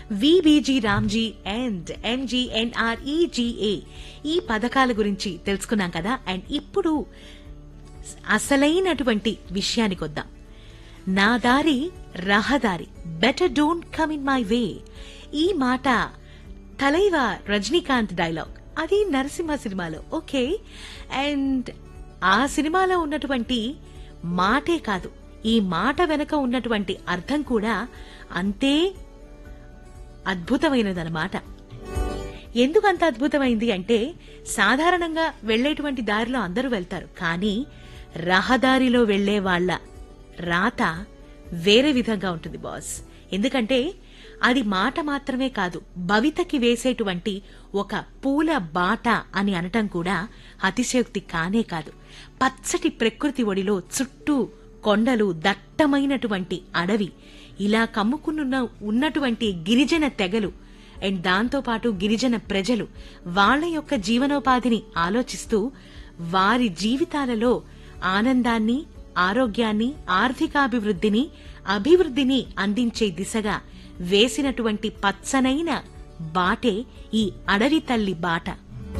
VBG Ramji and MGNREGA ఈ పథకాల గురించి తెలుసుకున్నాం కదా అండ్ ఇప్పుడు అసలైనటువంటి విషయానికి వద్దాం నా దారి రహదారి better don't come in my way ఈ మాట తలైవ రజనీకాంత్ డైలాగ్ అది నరసింహ సినిమాలో ఓకే అండ్ ఆ సినిమాలో ఉన్నటువంటి మాటే కాదు ఈ మాట వెనక ఉన్నటువంటి అర్థం కూడా అంతే అద్భుతమైనదన్నమాట ఎందుకు అంత అద్భుతమైంది అంటే సాధారణంగా వెళ్లేటువంటి దారిలో అందరూ వెళ్తారు కానీ రహదారిలో వెళ్లే వాళ్ళ రాత వేరే విధంగా ఉంటుంది బాస్ ఎందుకంటే అది మాట మాత్రమే కాదు భవితకి వేసేటువంటి ఒక పూల బాట అని అనటం కూడా అతిశయోక్తి కానే కాదు పచ్చటి ప్రకృతి ఒడిలో చుట్టూ కొండలు దట్టమైనటువంటి అడవి ఇలా కమ్ముకున్న ఉన్నటువంటి గిరిజన తెగలు అండ్ దాంతో పాటు గిరిజన ప్రజలు వాళ్ళ యొక్క జీవనోపాధిని ఆలోచిస్తూ వారి జీవితాలలో ఆనందాన్ని ఆరోగ్యాన్ని ఆర్థికాభివృద్ధిని అభివృద్ధిని అందించే దిశగా వేసినటువంటి పచ్చనైన బాటే ఈ అడవి తల్లి బాట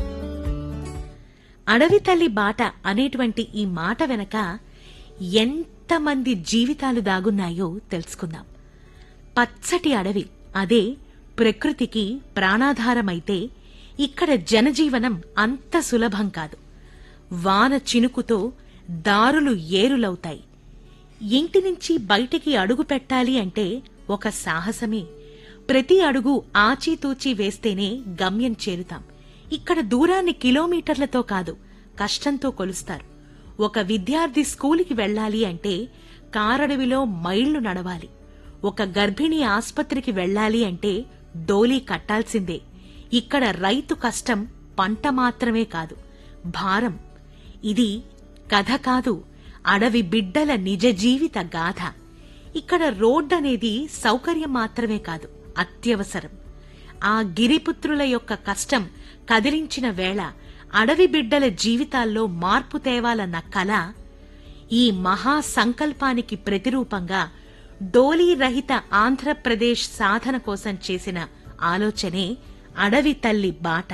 అడవి తల్లి బాట అనేటువంటి ఈ మాట వెనక ఎంతమంది జీవితాలు దాగున్నాయో తెలుసుకుందాం పచ్చటి అడవి అదే ప్రకృతికి ప్రాణాధారమైతే ఇక్కడ జనజీవనం అంత సులభం కాదు వాన చినుకుతో దారులు ఏరులవుతాయి ఇంటి నుంచి బయటికి అడుగు పెట్టాలి అంటే ఒక సాహసమే ప్రతి అడుగు ఆచితూచి వేస్తేనే గమ్యం చేరుతాం ఇక్కడ దూరాన్ని కిలోమీటర్లతో కాదు కష్టంతో కొలుస్తారు ఒక విద్యార్థి స్కూలుకి వెళ్ళాలి అంటే కారడవిలో మైళ్లు నడవాలి ఒక గర్భిణి ఆస్పత్రికి వెళ్ళాలి అంటే డోలీ కట్టాల్సిందే ఇక్కడ రైతు కష్టం పంట మాత్రమే కాదు భారం ఇది కథ కాదు అడవి బిడ్డల నిజ జీవిత గాథ ఇక్కడ రోడ్డనేది సౌకర్యం మాత్రమే కాదు అత్యవసరం ఆ గిరిపుత్రుల యొక్క కష్టం కదిలించిన వేళ అడవి బిడ్డల జీవితాల్లో మార్పు తేవాలన్న కల ఈ మహా సంకల్పానికి ప్రతిరూపంగా డోలీ రహిత ఆంధ్రప్రదేశ్ సాధన కోసం చేసిన ఆలోచనే అడవి తల్లి బాట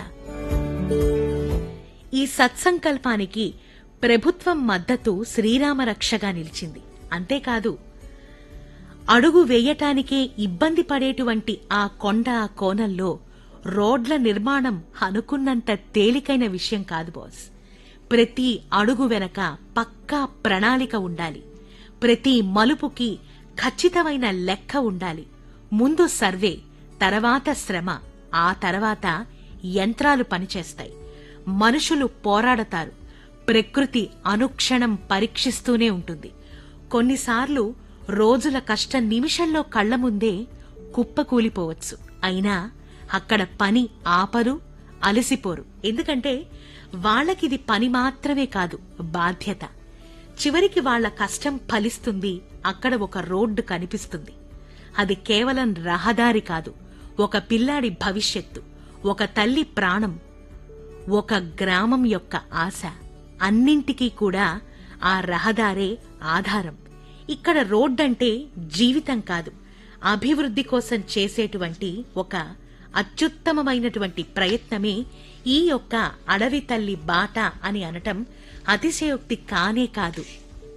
ఈ సత్సంకల్పానికి ప్రభుత్వం మద్దతు శ్రీరామ రక్షగా నిలిచింది అంతేకాదు అడుగు వేయటానికే ఇబ్బంది పడేటువంటి ఆ కొండ ఆ కోణంలో రోడ్ల నిర్మాణం అనుకున్నంత తేలికైన విషయం కాదు బాస్ ప్రతి అడుగు వెనక పక్కా ప్రణాళిక ఉండాలి ప్రతి మలుపుకి ఖచ్చితమైన లెక్క ఉండాలి ముందు సర్వే తర్వాత శ్రమ ఆ తర్వాత యంత్రాలు పనిచేస్తాయి మనుషులు పోరాడతారు ప్రకృతి అనుక్షణం పరీక్షిస్తూనే ఉంటుంది కొన్నిసార్లు రోజుల కష్టం నిమిషంలో కళ్ల ముందే కుప్పకూలిపోవచ్చు అయినా అక్కడ పని ఆపరు అలసిపోరు ఎందుకంటే వాళ్ళకిది పని మాత్రమే కాదు బాధ్యత చివరికి వాళ్ల కష్టం ఫలిస్తుంది అక్కడ ఒక రోడ్డు కనిపిస్తుంది అది కేవలం రహదారి కాదు ఒక పిల్లాడి భవిష్యత్తు ఒక తల్లి ప్రాణం ఒక గ్రామం యొక్క ఆశ అన్నింటికీ కూడా ఆ రహదారే ఆధారం ఇక్కడ రోడ్డంటే జీవితం కాదు అభివృద్ధి కోసం చేసేటువంటి ఒక అత్యుత్తమమైనటువంటి ప్రయత్నమే ఈ యొక్క అడవి తల్లి బాట అని అనటం అతిశయోక్తి కానే కాదు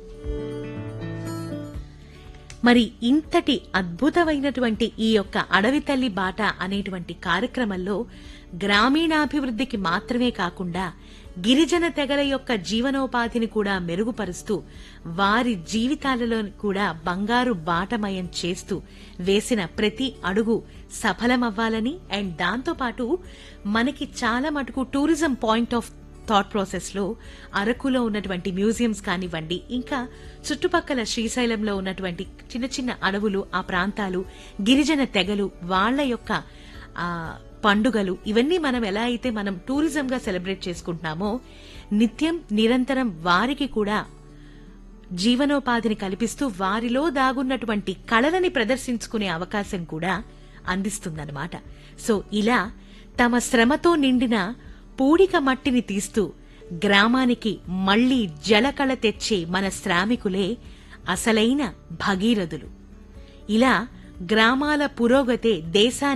మరి ఇంతటి అద్భుతమైనటువంటి ఈ యొక్క అడవి తల్లి బాట అనేటువంటి కార్యక్రమంలో గ్రామీణాభివృద్ధికి మాత్రమే కాకుండా గిరిజన తెగల యొక్క జీవనోపాధిని కూడా మెరుగుపరుస్తూ వారి జీవితాలలో కూడా బంగారు బాటమయం చేస్తూ వేసిన ప్రతి అడుగు సఫలమవ్వాలని అండ్ దాంతోపాటు మనకి చాలా మటుకు tourism point of thought process లో అరకులో ఉన్నటువంటి మ్యూజియంస్ కానివ్వండి ఇంకా చుట్టుపక్కల శ్రీశైలంలో ఉన్నటువంటి చిన్న చిన్న అడవులు ఆ ప్రాంతాలు గిరిజన తెగలు వాళ్ళ యొక్క ఆ పండుగలు ఇవన్నీ మనం ఎలా అయితే మనం టూరిజం గా సెలబ్రేట్ చేసుకుంటున్నామో నిత్యం నిరంతరం వారికి కూడా జీవనోపాధిని కల్పిస్తూ వారిలో దాగున్నటువంటి కళలని ప్రదర్శించుకునే అవకాశం కూడా అందిస్తుందన్నమాట సో ఇలా తమ శ్రమతో నిండిన పూడిక మట్టిని తీస్తూ గ్రామానికి మళ్లీ జలకళ తెచ్చే మన శ్రామికులే అసలైన భగీరథులు ఇలా గ్రామాల పురోగతే దేశాన్ని